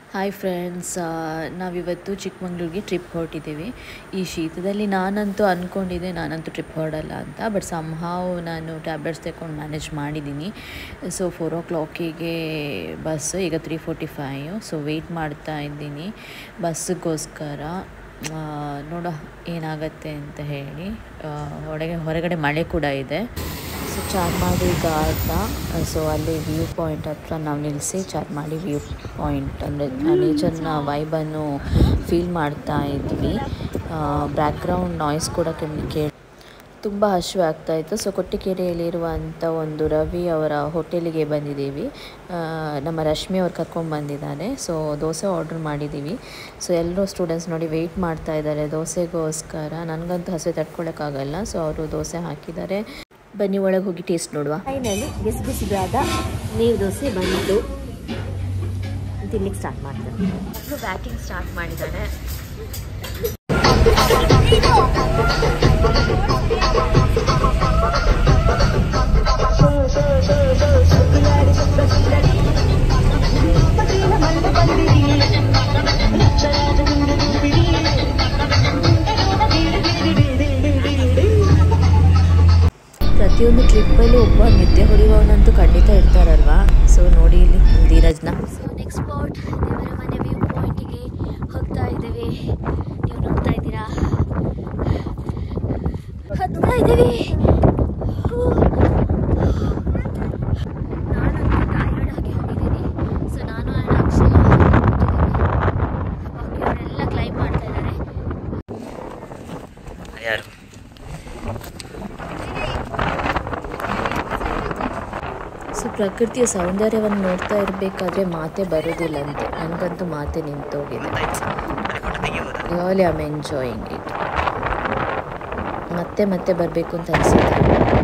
Hi friends ನಾವಿವತ್ತು ಚಿಕ್ಕಮಂಗ್ಳೂರಿಗೆ trip ಹೊರಟಿದ್ದೀವಿ ಈ ಶೀತದಲ್ಲಿ ನಾನಂತೂ ಅಂದ್ಕೊಂಡಿದ್ದೆ ನಾನಂತೂ ಟ್ರಿಪ್ ಹೊರಡಲ್ಲ ಅಂತ ಬಟ್ ಸಂಹಾವ್ ನಾನು ಟ್ಯಾಬ್ಲೆಟ್ಸ್ ತಗೊಂಡು ಮ್ಯಾನೇಜ್ ಮಾಡಿದ್ದೀನಿ ಸೊ ಫೋರ್ ಓ ಕ್ಲಾಕಿಗೆ ಬಸ್ ಈಗ three forty five so wait ಮಾಡ್ತಾ ಇದ್ದೀನಿ ಬಸ್ಸಿಗೋಸ್ಕರ ನೋಡೋ ಏನಾಗತ್ತೆ ಅಂತ ಹೇಳಿ ಆ, ಹೊರಗೆ ಹೊರಗಡೆ ಮಳೆ ಕೂಡ ಇದೆ ಸೊ ಚಾರ್ಮಾಡಿ ಘಾಟ ಸೊ ಅಲ್ಲಿ ವ್ಯೂ ಪಾಯಿಂಟ್ ಹತ್ರ ನಾವು ನಿಲ್ಲಿಸಿ ಚಾರ್ಮಾಡಿ ವ್ಯೂ ಪಾಯಿಂಟ್ ಅಂದರೆ ನೇಚರ್ನ ವೈಬನ್ನು ಫೀಲ್ ಮಾಡ್ತಾ ಇದ್ವಿ ಬ್ಯಾಕ್ಗ್ರೌಂಡ್ ನಾಯ್ಸ್ ಕೂಡ ಕಮ್ಮಿ ಕೇಳಿ ತುಂಬ ಹಸಿವೆ ಆಗ್ತಾಯಿತ್ತು ಸೊ ಕೊಟ್ಟಿಗೆರೆಯಲ್ಲಿರುವಂಥ ಒಂದು ರವಿ ಅವರ ಹೋಟೆಲಿಗೆ ಬಂದಿದ್ದೀವಿ ಆ, ನಮ್ಮ ರಶ್ಮಿ ಅವ್ರು ಕರ್ಕೊಂಡು ಬಂದಿದ್ದಾರೆ ಸೊ ದೋಸೆ ಆರ್ಡ್ರ್ ಮಾಡಿದ್ದೀವಿ ಸೊ ಎಲ್ಲರೂ ಸ್ಟೂಡೆಂಟ್ಸ್ ನೋಡಿ ವೆಯ್ಟ್ ಮಾಡ್ತಾ ಇದ್ದಾರೆ ದೋಸೆಗೋಸ್ಕರ ನನಗಂತೂ ಹಸಿವೆ ತಡ್ಕೊಳಕ್ಕಾಗಲ್ಲ ಸೊ ಅವರು ದೋಸೆ ಹಾಕಿದ್ದಾರೆ ಬನ್ನಿ ಒಳಗೆ ಹೋಗಿ ಟೇಸ್ಟ್ ನೋಡುವ ಫೈನಲಿ ಬಿಸಿ ಬಿಸಿದಾದ ನೀರು ದೋಸೆ ಬಂದು ತಿನ್ಲಿಕ್ಕೆ ಸ್ಟಾರ್ಟ್ ಮಾಡ್ತಾರೆ ಬ್ಯಾಟಿಂಗ್ ಸ್ಟಾರ್ಟ್ ಮಾಡಿದ್ದಾರೆ ಪ್ರತಿಯೊಂದು ಟ್ರಿಪ್ಪಲ್ಲಿ ಒಬ್ಬ ನಿದ್ದೆ ಹೊಡೆಯುವವನಂತೂ ಖಂಡಿತ ಇರ್ತಾರಲ್ವಾ ಸೊ ನೋಡಿ ಇಲ್ಲಿ ಧೀರಜ್ನ ಸೊ ನೆಕ್ಸ್ಟ್ ಸ್ಪಾಟ್ ದೇವರ ಮನೆ ವ್ಯೂ ಪಾಯಿಂಟಿಗೆ ಹೋಗ್ತಾ ಇದ್ದೇವೆ ನೀವು ನೋಡ್ತಾ ಇದ್ದೀರಾ ಹತ್ತಾ ಇದ್ದೀವಿ ಹೂ. ನಾನಂತೂ ಟೈರ್ಡ್ ಆಗಿ ಹೋಗಿದ್ದೀನಿ ಸೊ ನಾನು ಆ್ಯಂಡ್ ಅಕ್ಷಯ್ ಅವರೆಲ್ಲ ಕ್ಲೈಮ್ ಮಾಡ್ತಾ ಇದ್ದಾರೆ ಯಾರು ಸೊ ಪ್ರಕೃತಿಯ ಸೌಂದರ್ಯವನ್ನು ನೋಡ್ತಾ ಇರಬೇಕಾದ್ರೆ ಮಾತೆ ಬರೋದಿಲ್ಲ ಅಂತ ನನಗಂತೂ ಮಾತೆ ನಿಂತೋಗಿದೆ ರಿಯಲಿ ಐಮ್ ಎಂಜಾಯಿಂಗ್ ಇಟ್ ಮತ್ತೆ ಮತ್ತೆ ಬರಬೇಕು ಅಂತ ಅನಿಸುತ್ತೆ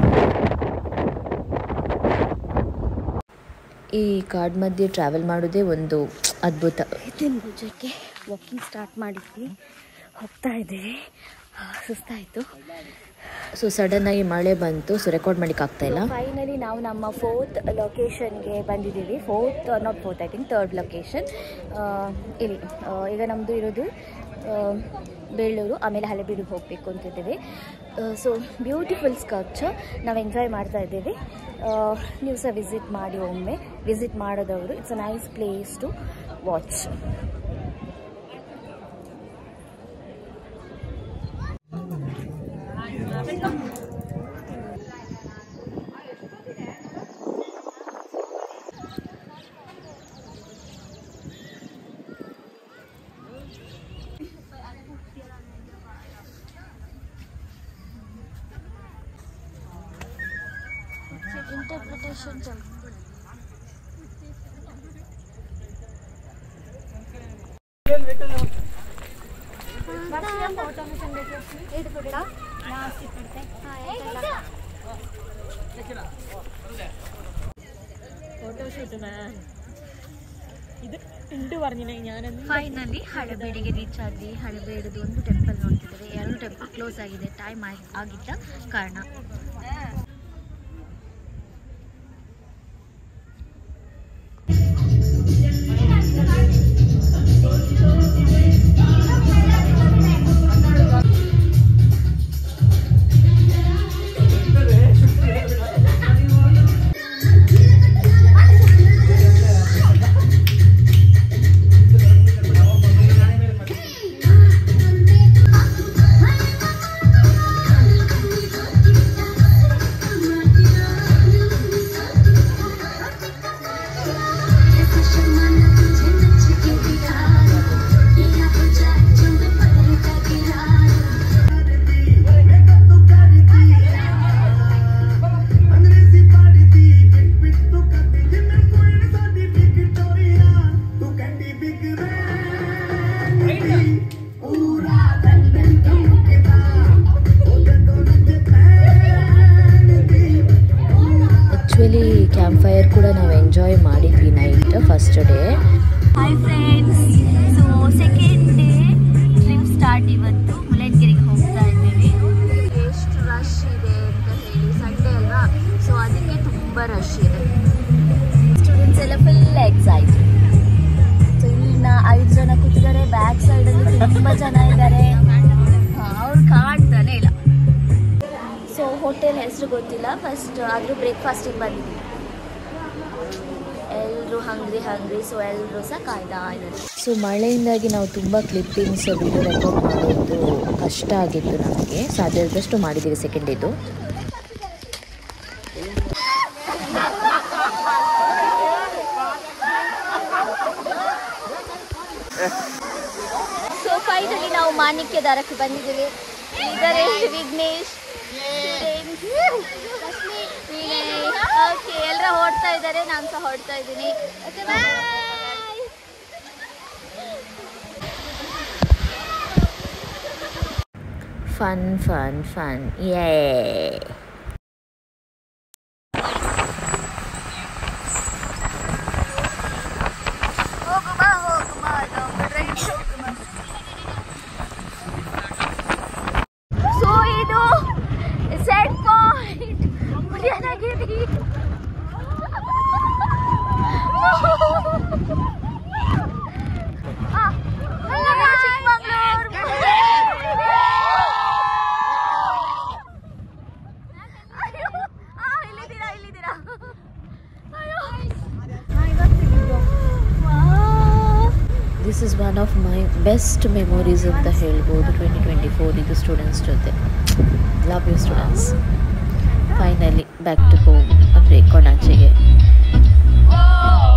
ಈ ಕಾಡ್ ಮಧ್ಯೆ ಟ್ರಾವೆಲ್ ಮಾಡೋದೇ ಒಂದು ಅದ್ಭುತ ನಿತಿನ್ ಭುಜಕ್ಕೆ ವಾಕಿಂಗ್ ಸ್ಟಾರ್ಟ್ ಮಾಡಿದ್ವಿ ಹೋಗ್ತಾ ಇದ್ದೀವಿ ಆ, ಸುಸ್ತಾಯಿತು ಸೊ ಸಡನ್ನಾಗಿ ಮಳೆ ಬಂತು ಸೊ ರೆಕಾರ್ಡ್ ಮಾಡ್ಲಿಕ್ಕೆ ಆಗ್ತಾ ಇಲ್ಲ ಫೈನಲಿ ನಾವು ನಮ್ಮ ಫೋರ್ತ್ ಲೊಕೇಶನ್ಗೆ ಬಂದಿದ್ದೀವಿ fourth not fourth I think third location ಇಲ್ಲಿ ಆ, ಈಗ ನಮ್ಮದು ಇರೋದು ಆ, ಬೇಳೂರು ಆಮೇಲೆ ಹಳೆಬೀಡಿಗೆ ಹೋಗಬೇಕು ಅಂತಿದ್ದೀವಿ ಸೊ ಬ್ಯೂಟಿಫುಲ್ ಸ್ಕಲ್ಪ್ಚರ್ ನಾವು ಎಂಜಾಯ್ ಮಾಡ್ತಾ ಇದ್ದೀವಿ ಆ, ನೀವು ಸಹ ವಿಸಿಟ್ ಮಾಡಿ ಒಮ್ಮೆ ವಿಸಿಟ್ ಮಾಡೋದವರು it's a nice place to watch interpretation finally ಹಳೆಬೇಡಿಗೆ ರೀಚ್ ಆದ್ವಿ ಹಳೆಬೇಡದು ಒಂದು ಟೆಂಪಲ್ ನೋಡ್ತಿದ್ದೇವೆ ಎರಡು ಟೆಂಪಲ್ ಕ್ಲೋಸ್ ಆಗಿದೆ ಟೈಮ್ ಆಗಿದ್ದ ಕಾರಣ ಆ್ಯಕ್ಚುಲಿ ಕ್ಯಾಂಪ್ ಫೈರ್ ಕೂಡ ನಾವು ಎಂಜಾಯ್ ಮಾಡಿದ್ವಿ night first day hi friends so second day trip start ಇವತ್ತು ಮುಳ್ಳಯ್ಯನಗಿರಿಗೆ ಹೋಗ್ತಾ ಇದ್ದೀವಿ ಎಷ್ಟು ರಶ್ ಇದೆ ಅಂತ ಹೇಳಿ ಸಂಡೇ ಅಲ್ವಾ ಸೊ ಅದಕ್ಕೆ ತುಂಬ ರಶ್ ಇದೆ ಸ್ಟೂಡೆಂಟ್ಸ್ ಎಲ್ಲ ಫುಲ್ ಎಕ್ಸೈಟ್ ಸೊ ಇಲ್ಲಿನ ಹೆಸರು ಗೊತ್ತಿಲ್ಲ ಫಸ್ಟ್ ಆದರೂ ಬ್ರೇಕ್ಫಾಸ್ಟಿಗೆ ಬಂದಿದ್ದೀವಿ ಎಲ್ಲರೂ ಹಂಗ್ರಿ ಹಂಗ್ರಿ ಸೊ ಎಲ್ಲರೂ ಸಹ ಕಾಯ್ದಾ ಇದ್ದಾರೆ ಸೊ ಮಳೆಯಿಂದಾಗಿ ನಾವು ತುಂಬ ಕ್ಲಿಪ್ಪಿಂಗ್ಸ್ ವಿಡಿಯೋ ರೆಕಾರ್ಡ್ ಮಾಡೋದು ಕಷ್ಟ ಆಗಿತ್ತು ನಮಗೆ ಸಾಧ್ಯ ಆದಷ್ಟು ಮಾಡಿದ್ದೀವಿ ಸೆಕೆಂಡ್ ಇದು ಸೊ ಫೈನಲಿ ನಾವು ಮಾಣಿಕ್ಯ ದಾರಕ್ಕೆ ಬಂದಿದ್ದೇವೆ ಇದ್ದಾರೆ ವಿಘ್ನೇಶ್ ಓಕೆ ಎಲ್ಲರ ಹೊಡ್ತಾ ಇದ್ದಾರೆ ನಾನು ಸಹ ಹೊಡ್ತಾ ಇದ್ದೀನಿ okay bye fun fun fun ಯೇ ಹೋಗುಮ ಹೋಗುಮ ಹೋಗುಮ ಸೊ ಇದು ಸೆಟ್ ಪಾಯಿಂಟ್ ಮುಡಿಯನಗಿರಿ ಇಲ್ಲಿದ್ದೀರಾ ಇಲ್ಲಿದ್ದೀರಾ this is one of my best memories ಅಂತ ಹೇಳ್ಬೋದು ಟ್ವೆಂಟಿ ಟ್ವೆಂಟಿ ಫೋರ್ ಇದು ಸ್ಟೂಡೆಂಟ್ಸ್ ಜೊತೆ love you students finally back to home ಅಂದರೆ ಕೊಣಾಚೆಗೆ Oh!